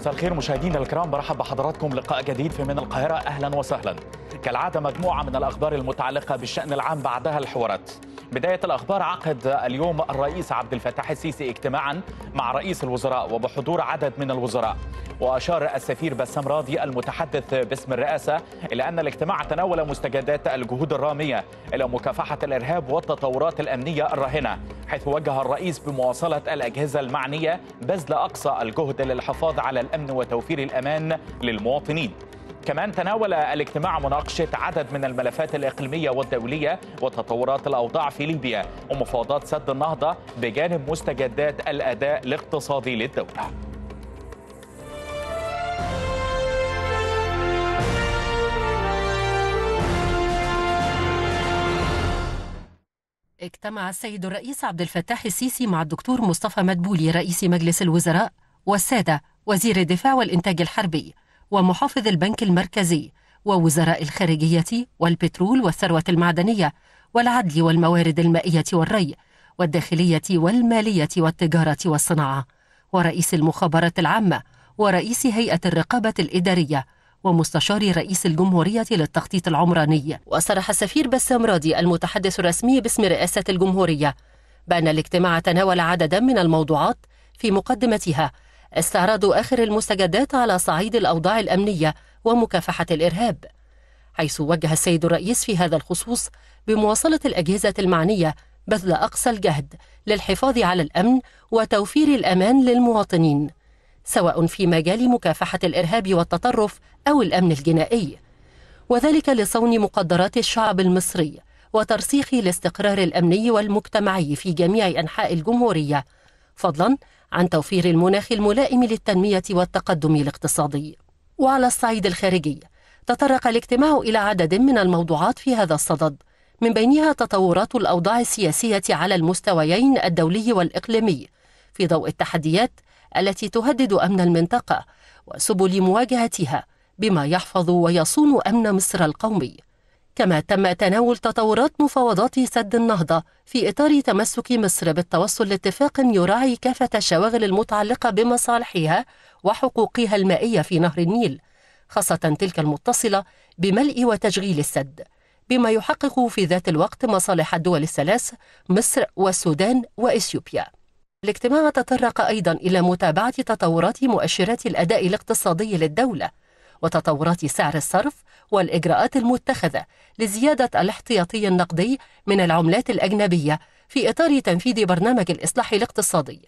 مساء الخير مشاهدينا الكرام برحب بحضراتكم لقاء جديد في من القاهرة أهلا وسهلا كالعادة مجموعة من الأخبار المتعلقة بالشأن العام بعدها الحوارات بداية الأخبار عقد اليوم الرئيس عبد الفتاح السيسي اجتماعا مع رئيس الوزراء وبحضور عدد من الوزراء وأشار السفير بسام راضي المتحدث باسم الرئاسة إلى أن الاجتماع تناول مستجدات الجهود الرامية إلى مكافحة الإرهاب والتطورات الأمنية الراهنة حيث وجه الرئيس بمواصلة الأجهزة المعنية بذل أقصى الجهد للحفاظ على الأمن وتوفير الأمان للمواطنين كمان تناول الاجتماع مناقشة عدد من الملفات الإقليمية والدولية وتطورات الأوضاع في ليبيا ومفاوضات سد النهضة بجانب مستجدات الأداء الاقتصادي للدولة اجتمع السيد الرئيس عبد الفتاح السيسي مع الدكتور مصطفى مدبولي رئيس مجلس الوزراء والسادة وزير الدفاع والإنتاج الحربي ومحافظ البنك المركزي ووزراء الخارجية والبترول والثروة المعدنية والعدل والموارد المائية والري والداخلية والمالية والتجارة والصناعة ورئيس المخابرات العامة ورئيس هيئة الرقابة الإدارية ومستشار رئيس الجمهورية للتخطيط العمراني وصرح السفير بسام راضي المتحدث الرسمي باسم رئاسة الجمهورية بأن الاجتماع تناول عددا من الموضوعات في مقدمتها استعراض آخر المستجدات على صعيد الأوضاع الأمنية ومكافحة الإرهاب حيث وجه السيد الرئيس في هذا الخصوص بمواصلة الأجهزة المعنية بذل أقصى الجهد للحفاظ على الأمن وتوفير الأمان للمواطنين سواء في مجال مكافحة الإرهاب والتطرف أو الأمن الجنائي وذلك لصون مقدرات الشعب المصري وترسيخ الاستقرار الأمني والمجتمعي في جميع أنحاء الجمهورية فضلا عن توفير المناخ الملائم للتنمية والتقدم الاقتصادي وعلى الصعيد الخارجي تطرق الاجتماع إلى عدد من الموضوعات في هذا الصدد من بينها تطورات الأوضاع السياسية على المستويين الدولي والإقليمي في ضوء التحديات التي تهدد أمن المنطقة وسبل مواجهتها بما يحفظ ويصون أمن مصر القومي كما تم تناول تطورات مفاوضات سد النهضة في إطار تمسك مصر بالتوصل لاتفاق يراعي كافة الشواغل المتعلقة بمصالحها وحقوقها المائية في نهر النيل خاصة تلك المتصلة بملء وتشغيل السد بما يحقق في ذات الوقت مصالح الدول الثلاث مصر والسودان وإثيوبيا الاجتماع تطرق أيضا إلى متابعة تطورات مؤشرات الأداء الاقتصادي للدولة وتطورات سعر الصرف والإجراءات المتخذة لزيادة الاحتياطي النقدي من العملات الأجنبية في إطار تنفيذ برنامج الإصلاح الاقتصادي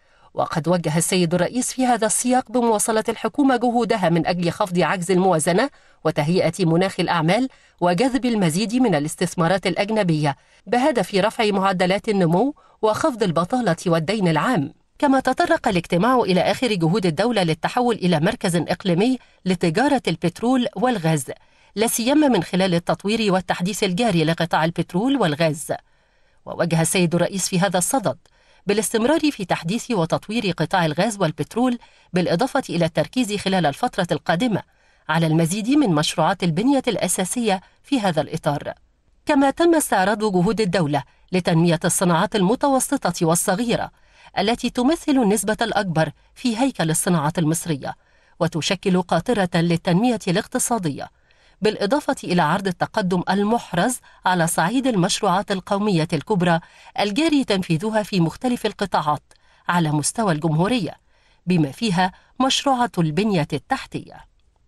وقد وجه السيد الرئيس في هذا السياق بمواصلة الحكومة جهودها من أجل خفض عجز الموازنة وتهيئة مناخ الأعمال وجذب المزيد من الاستثمارات الأجنبية بهدف رفع معدلات النمو وخفض البطالة والدين العام كما تطرق الاجتماع إلى آخر جهود الدولة للتحول إلى مركز إقليمي لتجارة البترول والغاز لا سيما من خلال التطوير والتحديث الجاري لقطاع البترول والغاز ووجه السيد الرئيس في هذا الصدد بالاستمرار في تحديث وتطوير قطاع الغاز والبترول بالإضافة إلى التركيز خلال الفترة القادمة على المزيد من مشروعات البنية الأساسية في هذا الإطار كما تم استعراض جهود الدولة لتنمية الصناعات المتوسطة والصغيرة التي تمثل النسبة الأكبر في هيكل الصناعات المصرية وتشكل قاطرة للتنمية الاقتصادية بالإضافة إلى عرض التقدم المحرز على صعيد المشروعات القومية الكبرى الجاري تنفيذها في مختلف القطاعات على مستوى الجمهورية بما فيها مشروعات البنية التحتية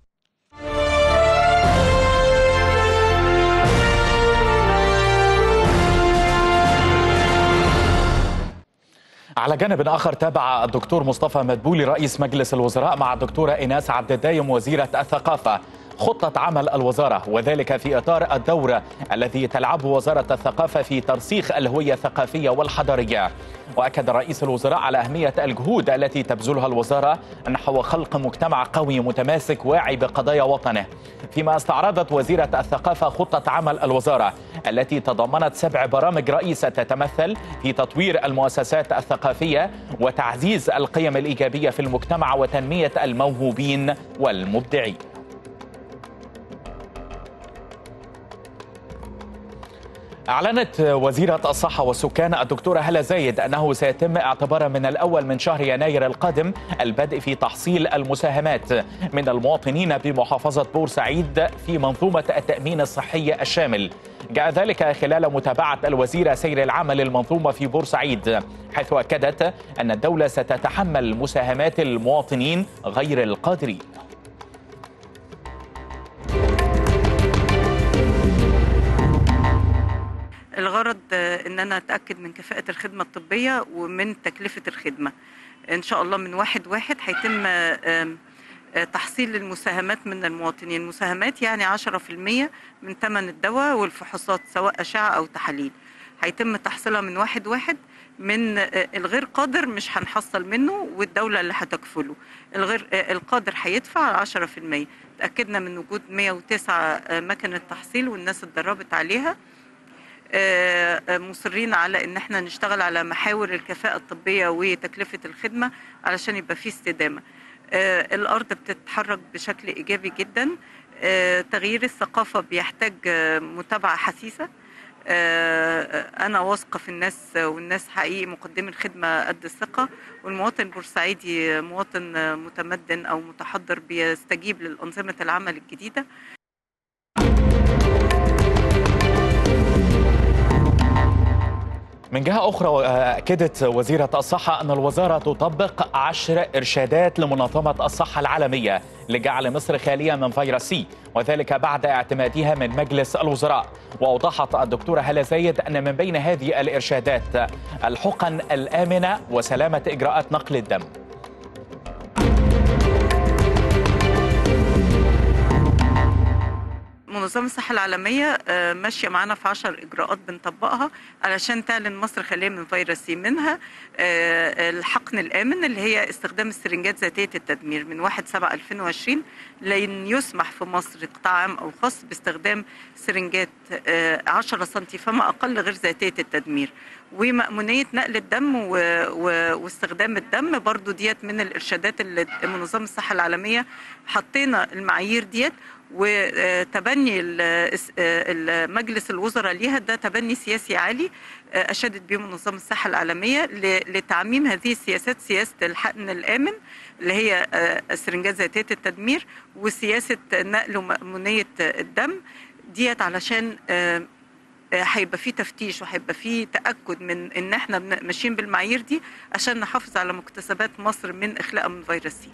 على جانب آخر تابع الدكتور مصطفى مدبولي رئيس مجلس الوزراء مع الدكتورة إيناس عبد الدايم وزيرة الثقافة خطة عمل الوزارة وذلك في إطار الدور الذي تلعبه وزارة الثقافة في ترسيخ الهوية الثقافية والحضارية وأكد رئيس الوزراء على أهمية الجهود التي تبذلها الوزارة نحو خلق مجتمع قوي متماسك واعي بقضايا وطنه فيما استعرضت وزيرة الثقافة خطة عمل الوزارة التي تضمنت سبع برامج رئيسة تتمثل في تطوير المؤسسات الثقافية وتعزيز القيم الإيجابية في المجتمع وتنمية الموهوبين والمبدعين أعلنت وزيرة الصحة والسكان الدكتورة هلا زايد أنه سيتم اعتبارا من الأول من شهر يناير القادم البدء في تحصيل المساهمات من المواطنين بمحافظة بورسعيد في منظومة التأمين الصحي الشامل جاء ذلك خلال متابعة الوزيرة سير العمل للمنظومة في بورسعيد حيث أكدت أن الدولة ستتحمل مساهمات المواطنين غير القادرين الغرض ان انا اتاكد من كفاءه الخدمه الطبيه ومن تكلفه الخدمه ان شاء الله من واحد واحد هيتم تحصيل المساهمات من المواطنين مساهمات يعني 10% من ثمن الدواء والفحوصات سواء اشعه او تحاليل هيتم تحصيلها من واحد واحد من الغير قادر مش هنحصل منه والدولة اللي هتكفله الغير القادر هيدفع 10% تأكدنا من وجود 109 مكنة تحصيل والناس اتدربت عليها مصرين على ان احنا نشتغل على محاور الكفاءة الطبية وتكلفة الخدمة علشان يبقى في استدامة الارض بتتحرك بشكل ايجابي جدا تغيير الثقافة بيحتاج متابعة حثيثة انا واثقة في الناس والناس حقيقي مقدمي الخدمة قد الثقة والمواطن البورسعيدي مواطن متمدن او متحضر بيستجيب للأنظمة العمل الجديدة من جهة أخرى أكدت وزيرة الصحة أن الوزارة تطبق عشر إرشادات لمنظمة الصحة العالمية لجعل مصر خالية من فيروس سي وذلك بعد اعتمادها من مجلس الوزراء وأوضحت الدكتورة هلا زايد أن من بين هذه الإرشادات الحقن الآمنة وسلامة إجراءات نقل الدم منظمة الصحة العالمية ماشية معانا في 10 إجراءات بنطبقها علشان تعلن مصر خالية من فيروس سي منها الحقن الآمن اللي هي استخدام السرنجات ذاتية التدمير من 1 7 2020 لن يسمح في مصر قطاع عام أو خاص باستخدام سرنجات 10 سم فما أقل غير ذاتية التدمير ومأمونية نقل الدم و... و... واستخدام الدم برضو ديت من الإرشادات اللي منظمة الصحة العالمية حطينا المعايير ديت وتبني مجلس الوزراء ليها ده تبني سياسي عالي اشادت به منظمه الصحه العالميه لتعميم هذه السياسات سياسه الحقن الامن اللي هي سرنجات ذاتيه التدمير وسياسه نقل ومأمونيه الدم ديت علشان هيبقى في تفتيش وهيبقى في تاكد من ان احنا ماشيين بالمعايير دي عشان نحافظ على مكتسبات مصر من اخلاء من فيروس سي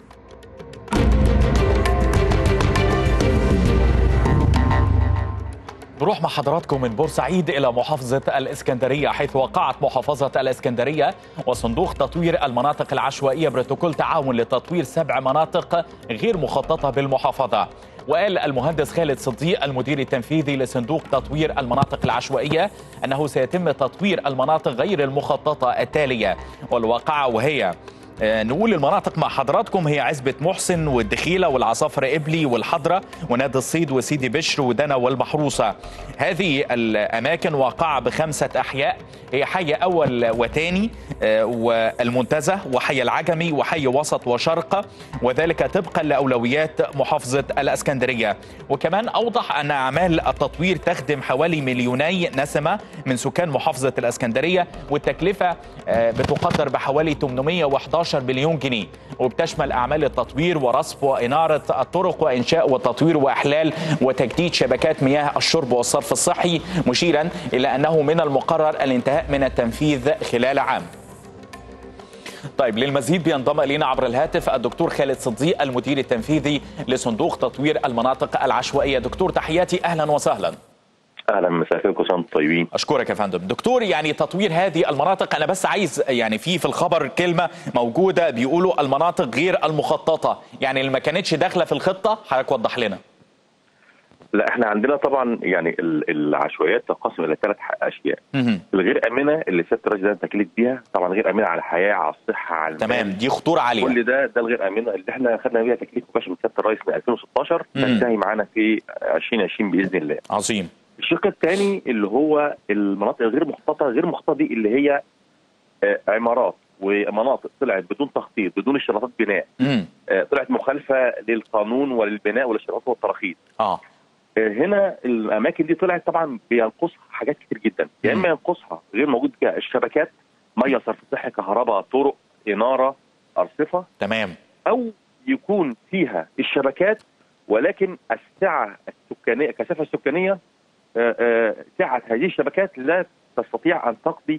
نروح مع حضراتكم من بورسعيد إلى محافظة الإسكندرية حيث وقعت محافظة الإسكندرية وصندوق تطوير المناطق العشوائية بروتوكول تعاون لتطوير سبع مناطق غير مخططة بالمحافظة وقال المهندس خالد صديق المدير التنفيذي لصندوق تطوير المناطق العشوائية أنه سيتم تطوير المناطق غير المخططة التالية والواقعة وهي نقول المناطق مع حضراتكم هي عزبة محسن والدخيلة والعصافرة إبلي والحضرة ونادي الصيد وسيدي بشر ودنا والمحروسة هذه الأماكن واقعة بخمسة أحياء هي حي أول وتاني والمنتزه وحي العجمي وحي وسط وشرق وذلك طبقا لأولويات محافظة الأسكندرية وكمان أوضح أن أعمال التطوير تخدم حوالي مليوني نسمة من سكان محافظة الأسكندرية والتكلفة بتقدر بحوالي 811 11 مليون جنيه وبتشمل اعمال التطوير ورصف واناره الطرق وانشاء وتطوير واحلال وتجديد شبكات مياه الشرب والصرف الصحي مشيرا الى انه من المقرر الانتهاء من التنفيذ خلال عام طيب للمزيد بينضم الينا عبر الهاتف الدكتور خالد صديق المدير التنفيذي لصندوق تطوير المناطق العشوائيه دكتور تحياتي اهلا وسهلا اهلا مساء الخير كل سنه طيبين اشكرك يا فندم دكتور يعني تطوير هذه المناطق انا بس عايز يعني في في الخبر كلمه موجوده بيقولوا المناطق غير المخططه يعني اللي ما كانتش داخله في الخطه حضرتك وضح لنا لا احنا عندنا طبعا يعني العشوائيات تنقسم الى ثلاث اشياء الغير امنه اللي سياده الرئيس ده تكليف بيها طبعا غير امنه على الحياه على الصحه على تمام دي خطوره عاليه كل ده ده الغير امنه اللي احنا خدنا بيها تكليف مباشر من سياده الرئيس من 2016 تنتهي معانا في 2020 باذن الله عظيم الشق الثاني اللي هو المناطق الغير مخططه غير مخططه دي اللي هي عمارات ومناطق طلعت بدون تخطيط بدون اشتراطات بناء امم طلعت مخالفه للقانون وللبناء والاشتراطات والتراخيص اه آه، هنا الاماكن دي طلعت طبعا بينقصها حاجات كتير جدا يا اما ينقصها غير موجود فيها الشبكات ميه صرف صحي كهرباء طرق اناره ارصفه تمام او يكون فيها الشبكات ولكن السعه السكانيه الكثافه السكانيه آه، آه، سعه هذه الشبكات لا تستطيع ان تقضي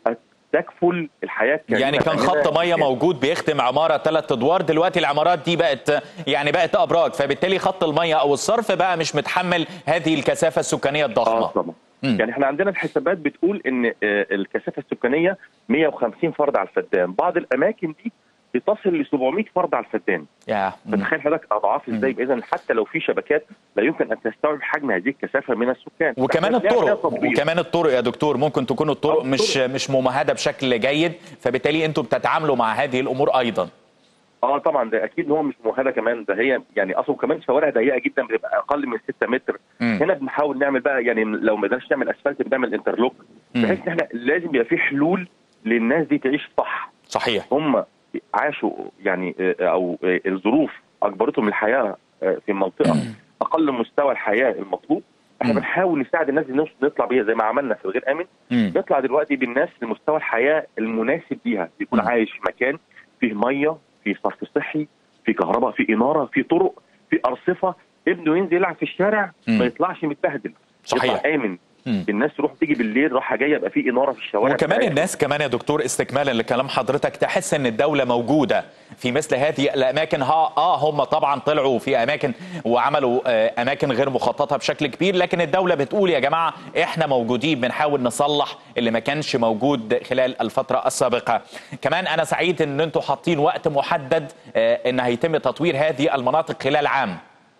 تكفل الحياه يعني كان خط ميه موجود بيختم عماره ثلاث ادوار دلوقتي العمارات دي بقت يعني بقت ابراج فبالتالي خط الميه او الصرف بقى مش متحمل هذه الكثافه السكانيه الضخمه اه طبعا يعني احنا عندنا الحسابات بتقول ان آه، الكثافه السكانيه 150 فرد على الفدان بعض الاماكن دي بتصل ل 700 فرد على الفدان يا فتخيل حضرتك اضعاف ازاي اذا حتى لو في شبكات لا يمكن ان تستوعب حجم هذه الكثافه من السكان وكمان فإحنا بنعمل الطرق تطوير. وكمان الطرق يا دكتور ممكن تكون الطرق آه، مش الطرق. مش ممهده بشكل جيد فبالتالي انتم بتتعاملوا مع هذه الامور ايضا اه طبعا ده اكيد ان هو مش مؤهله كمان ده هي يعني اصلا كمان شوارع ضيقه جدا بتبقى اقل من 6 متر مم. هنا بنحاول نعمل بقى يعني لو ما قدرناش نعمل اسفلت بنعمل انترلوك مم. بحيث ان احنا لازم يبقى في حلول للناس دي تعيش صح صحيح هم عاشوا يعني آه، او آه، الظروف اجبرتهم الحياه آه، في منطقه اقل مستوى الحياه المطلوب احنا مم. بنحاول نساعد الناس دي نوصل- نطلع بيها زي ما عملنا في الغير امن مم. نطلع دلوقتي بالناس لمستوى الحياه المناسب ليها يكون مم. عايش في مكان فيه ميه فيه صرف صحي في كهرباء في اناره في طرق في ارصفه ابنه ينزل يلعب في الشارع مم. ما يطلعش متبهدل صحيح. يطلع امن مم. الناس تروح تيجي بالليل راحه جايه يبقى في اناره في الشوارع وكمان بتاعتها. الناس كمان يا دكتور استكمالا لكلام حضرتك تحس ان الدوله موجوده في مثل هذه الاماكن ها اه هم طبعا طلعوا في اماكن وعملوا آه اماكن غير مخططه بشكل كبير لكن الدوله بتقول يا جماعه احنا موجودين بنحاول نصلح اللي ما كانش موجود خلال الفتره السابقه كمان انا سعيد ان انتم حاطين وقت محدد آه ان هيتم تطوير هذه المناطق خلال عام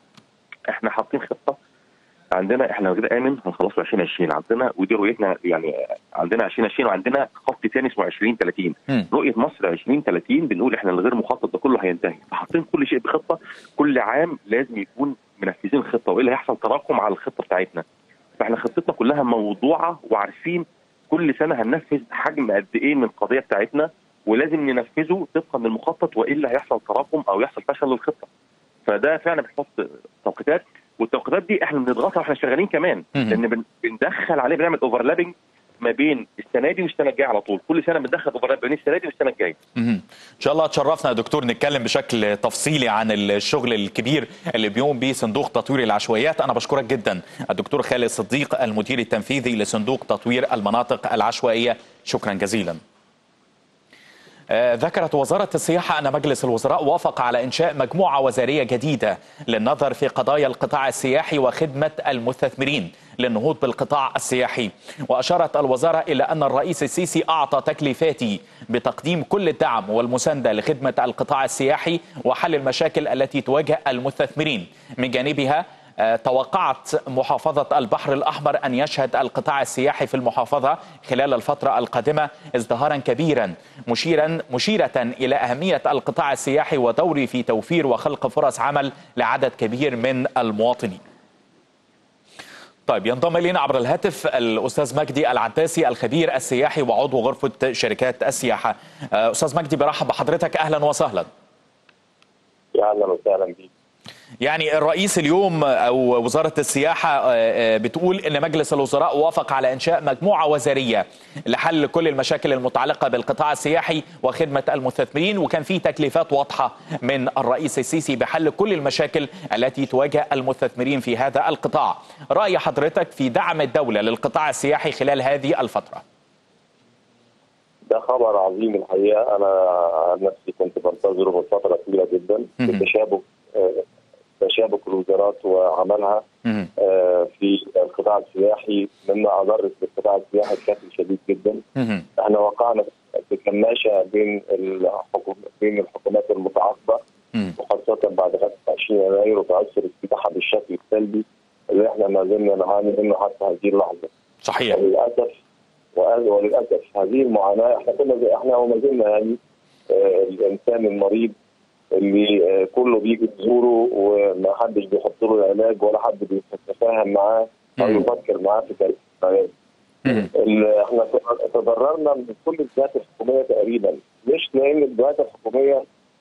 احنا حاطين خطه عندنا احنا كده امن هنخلصه 2020 عندنا ودي رؤيتنا يعني عندنا 2020 وعندنا خط تاني اسمه 2030 مم. رؤيه مصر 2030 بنقول احنا الغير مخطط ده كله هينتهي فحاطين كل شيء بخطه كل عام لازم يكون منفذين الخطه والا هيحصل تراكم على الخطه بتاعتنا فاحنا خطتنا كلها موضوعه وعارفين كل سنه هننفذ حجم قد ايه من القضيه بتاعتنا ولازم ننفذه طبقا للمخطط والا هيحصل تراكم او يحصل فشل للخطه فده فعلا بنحط توقيتات والتوقيتات دي احنا بنضغطها واحنا شغالين كمان مم. لان بن- بندخل عليه بنعمل اوفرلابنج ما بين السنه دي والسنه الجايه على طول كل سنه بندخل اوفرلاب بين السنه دي والسنه الجايه مهم. ان شاء الله تشرفنا يا دكتور نتكلم بشكل تفصيلي عن الشغل الكبير اللي بيقوم به صندوق تطوير العشوائيات انا بشكرك جدا الدكتور خالد صديق المدير التنفيذي لصندوق تطوير المناطق العشوائيه شكرا جزيلا آه، ذكرت وزارة السياحة أن مجلس الوزراء وافق على إنشاء مجموعة وزارية جديدة للنظر في قضايا القطاع السياحي وخدمة المستثمرين للنهوض بالقطاع السياحي وأشارت الوزارة إلى أن الرئيس السيسي أعطى تكليفاتي بتقديم كل الدعم والمساندة لخدمة القطاع السياحي وحل المشاكل التي تواجه المستثمرين من جانبها آه، توقعت محافظة البحر الأحمر أن يشهد القطاع السياحي في المحافظة خلال الفترة القادمة ازدهارا كبيرا مشيرا مشيرة إلى أهمية القطاع السياحي ودوره في توفير وخلق فرص عمل لعدد كبير من المواطنين طيب ينضم الينا عبر الهاتف الاستاذ مجدي العداسي الخبير السياحي وعضو غرفه شركات السياحه. آه، استاذ مجدي برحب بحضرتك اهلا وسهلا. يا اهلا وسهلا بيك يعني الرئيس اليوم او وزاره السياحه آه، آه، بتقول ان مجلس الوزراء وافق على انشاء مجموعه وزاريه لحل كل المشاكل المتعلقه بالقطاع السياحي وخدمه المستثمرين وكان في تكليفات واضحه من الرئيس السيسي بحل كل المشاكل التي تواجه المستثمرين في هذا القطاع. راي حضرتك في دعم الدوله للقطاع السياحي خلال هذه الفتره؟ ده خبر عظيم الحقيقه انا عن نفسي كنت بنتظره من فتره طويله جدا مهم. بتشابك آه، تشابك الوزارات وعملها مهم. آه، في القطاع السياحي مما اضر بالقطاع السياحي بشكل شديد جدا مهم. احنا وقعنا في كماشه بين الحكوم بين الحكومات المتعاقبه مهم. وخاصه بعد 25 يناير وتاثر السياحه بالشكل السلبي اللي احنا ما زلنا نعاني منه حتى هذه اللحظه صحيح وللاسف وقال- وللاسف هذه المعاناه احنا كنا زي احنا وما زلنا يعني آه، الانسان المريض اللي آه، كله بيجي يزوره وما حدش بيحط له العلاج ولا حد بيتفاهم معاه او مم. يفكر معاه في تاريخ العلاج. مهم. ال- احنا تضررنا من كل الجهات الحكوميه تقريبا مش لان الجهات الحكوميه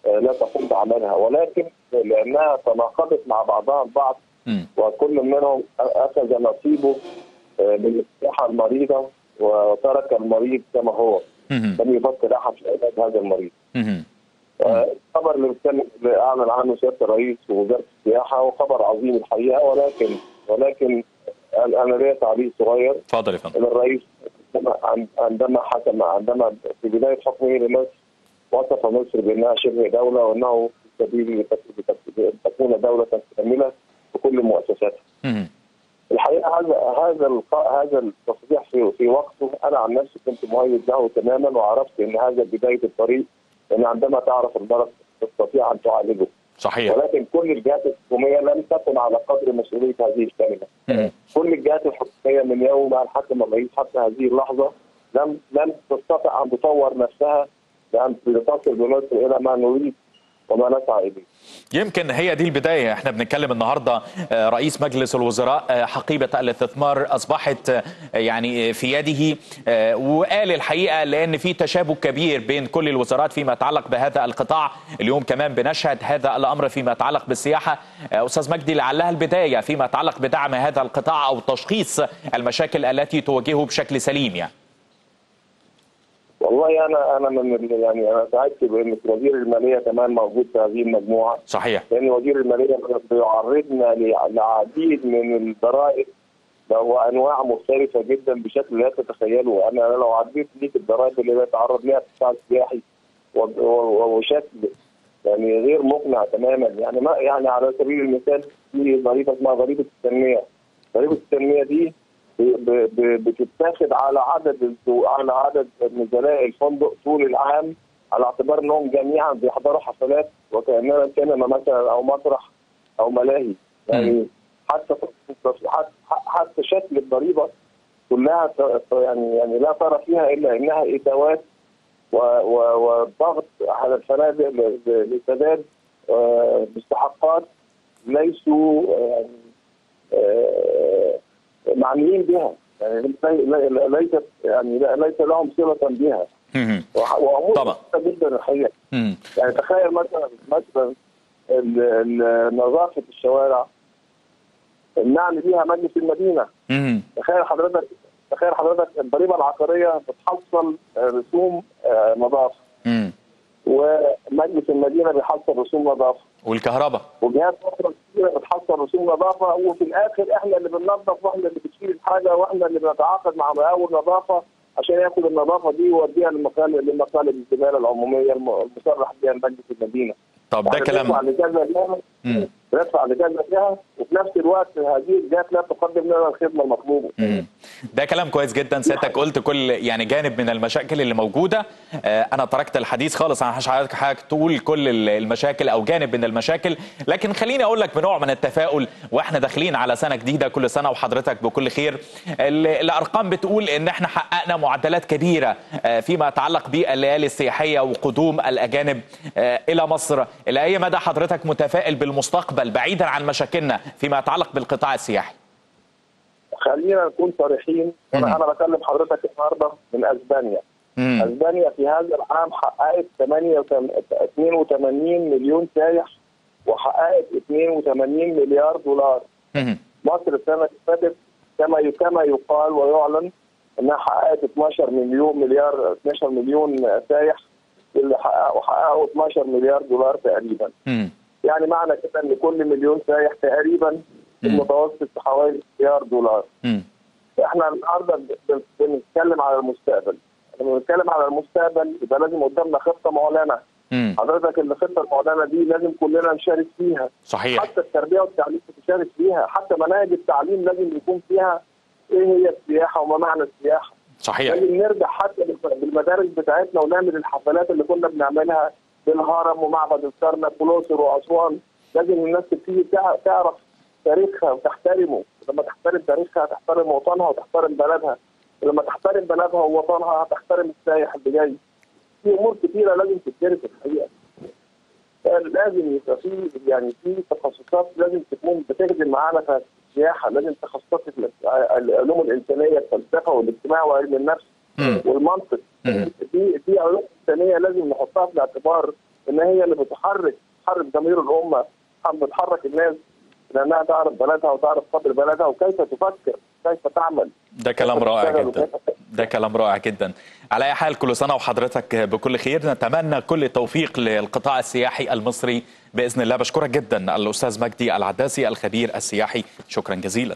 آه، لا تقوم بعملها ولكن لانها تناقضت مع بعضها البعض مم. وكل منهم اخذ نصيبه آه، من الصحه المريضه وترك المريض كما هو مم. لم يفكر احد في علاج هذا المريض مم. الخبر اللي بيتكلم اللي اعلن عنه سياده الرئيس ووزاره السياحه هو خبر عظيم الحقيقه ولكن ولكن انا أنا ليا تعليق صغير اتفضل يا فندم ان الرئيس عندما- عندما حكم عندما في بدايه حكمه لمصر وصف مصر بانها شبه دوله وانه في سبيل لتك- لتك- تكون دوله كامله بكل مؤسساتها. مم. الحقيقه هذا هذا الق- هذا التصريح في في وقته انا عن نفسي كنت مؤيد له تماما وعرفت ان هذا بدايه الطريق لان عندما تعرف المرض تستطيع ان تعالجه صحيح ولكن كل الجهات الحكوميه لم تكن على قدر مسؤوليه هذه الكلمه. مم. كل الجهات الحكوميه من يوم ان حكم الرئيس حتى هذه اللحظه لم لم تستطع ان تطور نفسها لان تصل بمصر الى ما نريد وما نسعى اليه. يمكن هي دي البداية احنا بنتكلم النهاردة آه، رئيس مجلس الوزراء آه، حقيبة الاستثمار أصبحت آه، يعني في يده آه، وقال الحقيقة لأن في تشابك كبير بين كل الوزارات فيما يتعلق بهذا القطاع اليوم كمان بنشهد هذا الأمر فيما يتعلق بالسياحة آه، أستاذ مجدي لعلها البداية فيما يتعلق بدعم هذا القطاع أو تشخيص المشاكل التي تواجهه بشكل سليم يعني والله انا انا من ال- يعني انا سعدت بان وزير الماليه كمان موجود في هذه المجموعه صحيح لان وزير الماليه بيعرضنا ل- لعديد من الضرائب وانواع مختلفه جدا بشكل لا تتخيله انا لو عديت ليك الضرائب اللي بيتعرض لها القطاع السياحي و- و- وشكل يعني غير مقنع تماما يعني ما يعني على سبيل المثال في ضريبه اسمها ضريبه التنميه ضريبه التنميه دي ب- ب- بتتاخد على عدد السو- على عدد نزلاء الفندق طول العام على اعتبار انهم جميعا بيحضروا حفلات وكاننا سينما مثلا او مسرح او ملاهي يعني حتى حتى حتى شكل الضريبه كلها ت- يعني يعني لا ترى فيها الا انها اتاوات و- و- وضغط على الفنادق ل- ل- لسداد آه، مستحقات ليسوا آه، يعني آه، معنيين بها يعني لي- لي- ليست يعني لا- ليس لهم صله بها مم. وح- وامور طبعا. بسيطة جدا الحقيقه مم. يعني تخيل مثلا مثلا ال- ال- نظافه الشوارع المعني بيها مجلس المدينه مم. تخيل حضرتك تخيل حضرتك الضريبه العقاريه بتحصل رسوم آه، نظافه مم. ومجلس المدينه بيحصل رسوم نظافه والكهرباء وجهات اخرى كتيره بتحصل رسوم نظافه وفي الاخر احنا اللي بننظف واحنا اللي بنشيل الحاجه واحنا اللي بنتعاقد مع مقاول نظافه عشان ياخد النظافه دي ويوديها للمقالب للمقالب الزباله العموميه الم- المصرح بها مجلس المدينه. طب ده إحنا كلام بندفع لجنه لها مم. بندفع لجنه لها وفي نفس الوقت هذه الجهات لا تقدم لنا الخدمه المطلوبه. مم. ده كلام كويس جدا سيادتك قلت كل يعني جانب من المشاكل اللي موجوده آه، انا تركت الحديث خالص انا مش عايزك حضرتك تقول كل ال- المشاكل او جانب من المشاكل لكن خليني اقول لك بنوع من التفاؤل واحنا داخلين على سنه جديده كل سنه وحضرتك بكل خير ال- الارقام بتقول ان احنا حققنا معدلات كبيره آه، فيما يتعلق بالليالي السياحيه وقدوم الاجانب آه، الى مصر الى اي مدى حضرتك متفائل بالمستقبل بعيدا عن مشاكلنا فيما يتعلق بالقطاع السياحي خلينا نكون صريحين مم. انا انا بكلم حضرتك النهارده من اسبانيا. مم. اسبانيا في هذا العام حققت 82 مليون سايح وحققت 82 مليار دولار مم. مصر السنه اللي فاتت كما كما يقال ويعلن انها حققت 12 مليون مليار 12 مليون سايح اللي حققوا حققوا 12 مليار دولار تقريبا مم. يعني معنى كده ان كل مليون سايح تقريبا المتوسط حوالي مليار دولار مم. احنا النهارده ب- بنتكلم على المستقبل لما بنتكلم على المستقبل يبقى لازم قدامنا خطه معلنه مم. حضرتك الخطه المعلنه دي لازم كلنا نشارك فيها صحيح حتى التربيه والتعليم تشارك فيها حتى مناهج التعليم لازم يكون فيها ايه هي السياحه وما معنى السياحه صحيح لازم نرجع حتى بالمدارس بتاعتنا ونعمل الحفلات اللي كنا بنعملها بالهرم ومعبد الكرنك والاقصر واسوان لازم الناس تبتدي تع- تعرف تاريخها وتحترمه لما تحترم تاريخها تحترم وطنها وتحترم بلدها ولما تحترم بلدها ووطنها هتحترم السائح اللي جاي في امور كثيره لازم تدرس الحقيقه لازم يبقى في يعني في تخصصات لازم تكون بتخدم معانا في السياحه لازم تخصصات ال- العلوم الانسانيه الفلسفه والاجتماع وعلم النفس مم. والمنطق مم. دي دي علوم انسانيه لازم نحطها في الاعتبار ان هي اللي بتحرك بتحرك ضمير الامه بتحرك الناس لانها تعرف بلدها وتعرف قدر بلدها وكيف تفكر كيف تعمل ده كلام كيف رائع تشتغل جدا وكيف- ده كلام رائع جدا على اي حال كل سنه وحضرتك بكل خير نتمنى كل التوفيق للقطاع السياحي المصري باذن الله بشكرك جدا الاستاذ مجدي العداسي الخبير السياحي شكرا جزيلا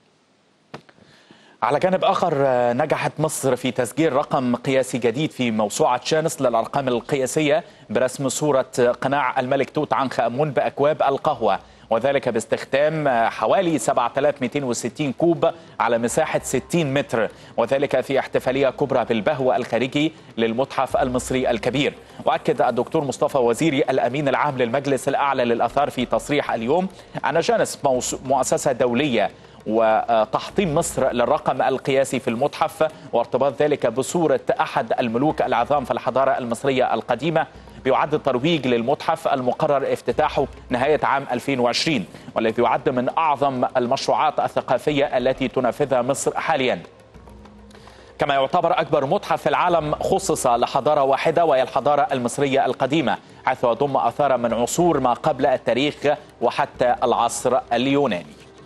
على جانب آخر آه، نجحت مصر في تسجيل رقم قياسي جديد في موسوعة شانس للأرقام القياسية برسم صورة قناع الملك توت عنخ آمون بأكواب القهوة وذلك باستخدام آه، حوالي 7260 كوب على مساحة 60 متر وذلك في احتفالية كبرى بالبهو الخارجي للمتحف المصري الكبير وأكد الدكتور مصطفى وزيري الأمين العام للمجلس الأعلى للأثار في تصريح اليوم أن جانس موس- مؤسسة دولية وتحطيم مصر للرقم القياسي في المتحف وارتباط ذلك بصورة أحد الملوك العظام في الحضارة المصرية القديمة بيعد الترويج للمتحف المقرر افتتاحه نهاية عام 2020 والذي يعد من أعظم المشروعات الثقافية التي تنفذها مصر حالياً كما يعتبر أكبر متحف في العالم خصص لحضارة واحدة وهي الحضارة المصرية القديمة حيث يضم آثار من عصور ما قبل التاريخ وحتى العصر اليوناني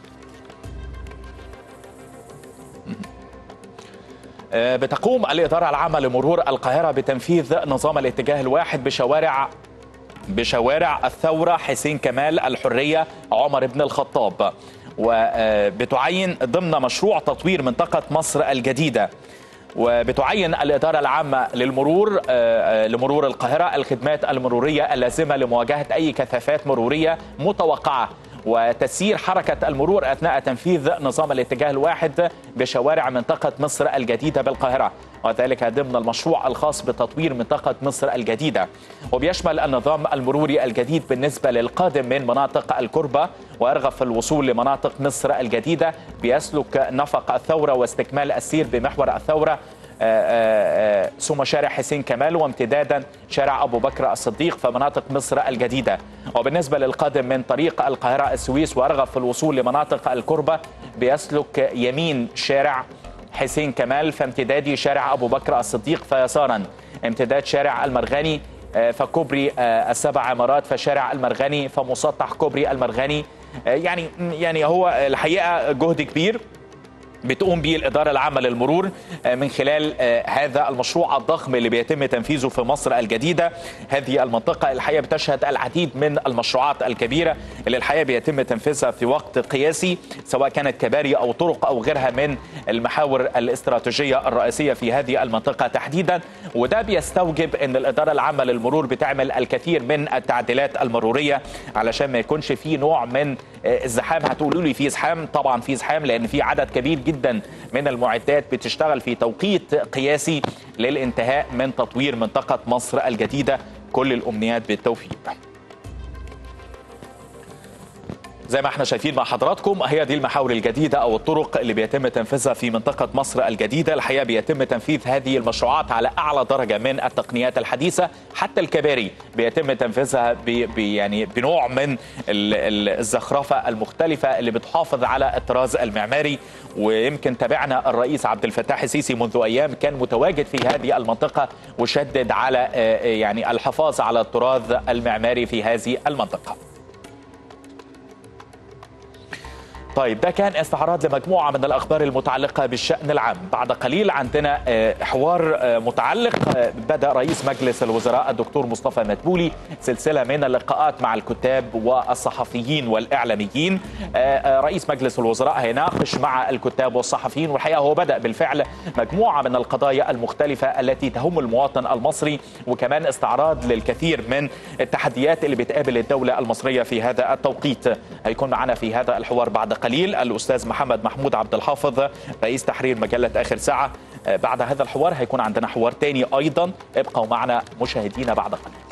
آه، بتقوم الإدارة العامة لمرور القاهرة بتنفيذ نظام الاتجاه الواحد بشوارع بشوارع الثورة حسين كمال الحرية عمر بن الخطاب وبتعين ضمن مشروع تطوير منطقة مصر الجديدة وبتعين الإدارة العامة للمرور آه، آه، لمرور القاهرة الخدمات المرورية اللازمة لمواجهة أي كثافات مرورية متوقعة وتسيير حركة المرور أثناء تنفيذ نظام الاتجاه الواحد بشوارع منطقة مصر الجديدة بالقاهرة وذلك ضمن المشروع الخاص بتطوير منطقة مصر الجديدة وبيشمل النظام المروري الجديد بالنسبة للقادم من مناطق الكربة ويرغب في الوصول لمناطق مصر الجديدة بيسلك نفق الثورة واستكمال السير بمحور الثورة آه، آه، آه، ثم شارع حسين كمال وامتدادا شارع ابو بكر الصديق في مناطق مصر الجديده وبالنسبه للقادم من طريق القاهره السويس وارغب في الوصول لمناطق الكربه بيسلك يمين شارع حسين كمال فامتداد شارع ابو بكر الصديق فيسارا امتداد شارع المرغني آه، فكوبري آه، السبع عمارات فشارع المرغني فمسطح كوبري المرغني آه، يعني يعني هو الحقيقه جهد كبير بتقوم به الإدارة العامة للمرور آه، من خلال آه، هذا المشروع الضخم اللي بيتم تنفيذه في مصر الجديدة هذه المنطقة الحقيقة بتشهد العديد من المشروعات الكبيرة اللي الحقيقة بيتم تنفيذها في وقت قياسي سواء كانت كباري أو طرق أو غيرها من المحاور الاستراتيجية الرئيسية في هذه المنطقة تحديدا وده بيستوجب أن الإدارة العامة للمرور بتعمل الكثير من التعديلات المرورية علشان ما يكونش في نوع من آه، الزحام هتقولوا لي في زحام طبعا في زحام لأن في عدد كبير جدا من المعدات بتشتغل في توقيت قياسي للانتهاء من تطوير منطقة مصر الجديدة كل الأمنيات بالتوفيق زي ما احنا شايفين مع حضراتكم هي دي المحاور الجديدة أو الطرق اللي بيتم تنفيذها في منطقة مصر الجديدة الحقيقة بيتم تنفيذ هذه المشروعات على أعلى درجة من التقنيات الحديثة حتى الكباري بيتم تنفيذها ب ب- يعني بنوع من ال- ال- الزخرفة المختلفة اللي بتحافظ على الطراز المعماري ويمكن تابعنا الرئيس عبد الفتاح السيسي منذ أيام كان متواجد في هذه المنطقة وشدد على آه، آه، يعني الحفاظ على الطراز المعماري في هذه المنطقة طيب ده كان استعراض لمجموعة من الأخبار المتعلقة بالشأن العام بعد قليل عندنا آه، حوار آه، متعلق آه، بدأ رئيس مجلس الوزراء الدكتور مصطفى مدبولي سلسلة من اللقاءات مع الكتاب والصحفيين والإعلاميين آه، آه، رئيس مجلس الوزراء هيناقش مع الكتاب والصحفيين والحقيقة هو بدأ بالفعل مجموعة من القضايا المختلفة التي تهم المواطن المصري وكمان استعراض للكثير من التحديات اللي بتقابل الدولة المصرية في هذا التوقيت هيكون معنا في هذا الحوار بعد قليل الأستاذ محمد محمود عبد الحافظ رئيس تحرير مجلة آخر ساعة آه، بعد هذا الحوار هيكون عندنا حوار تاني أيضا ابقوا معنا مشاهدينا بعد قليل